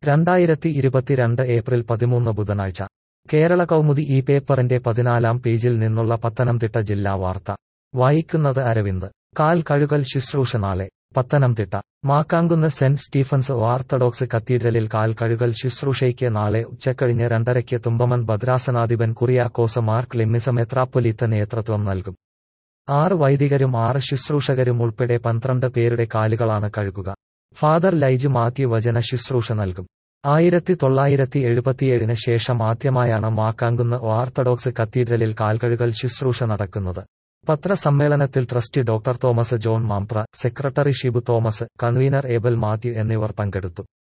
രണ്ടായിരത്തി ഇരുപത്തിരണ്ട് ഏപ്രിൽ പതിമൂന്ന് ബുധനാഴ്ച കേരള കൗമുദി ഈ പേപ്പറിന്റെ പതിനാലാം പേജിൽ നിന്നുള്ള പത്തനംതിട്ട ജില്ലാ വാർത്ത വായിക്കുന്നത് അരവിന്ദ് കാൽ കഴുകൽ ശുശ്രൂഷ നാളെ പത്തനംതിട്ട മാക്കാങ്കുന്ന് സെന്റ് സ്റ്റീഫൻസ് ഓർത്തഡോക്സ് കത്തീഡ്രലിൽ കാൽ കഴുകൽ ശുശ്രൂഷയ്ക്ക് നാളെ ഉച്ചക്കഴിഞ്ഞ് രണ്ടരയ്ക്ക് തുമ്പമൺ ഭദ്രാസനാധിപൻ കുറിയാക്കോസ് മാർ ക്ലിമ്മിസ മെത്രാപ്പൊലീത്ത നേതൃത്വം നൽകും ആറ് വൈദികരും ആറ് ശുശ്രൂഷകരും ഉൾപ്പെടെ പന്ത്രണ്ട് പേരുടെ കാലുകളാണ് കഴുകുക ഫാദർ ലൈജ് മാത്യു വചന ശുശ്രൂഷ നൽകും ആയിരത്തി തൊള്ളായിരത്തി എഴുപത്തിയേഴിന് ശേഷം ആദ്യമായാണ് മാക്കാങ്കുന്ന് ഓർത്തഡോക്സ് കത്തീഡ്രലിൽ കാൽകഴുകൽ ശുശ്രൂഷ നടക്കുന്നത് പത്രസമ്മേളനത്തിൽ trustee doctor Thomas John Mampra secretary Shibu Thomas convener Abel Mathew എന്നിവർ പങ്കെടുത്തു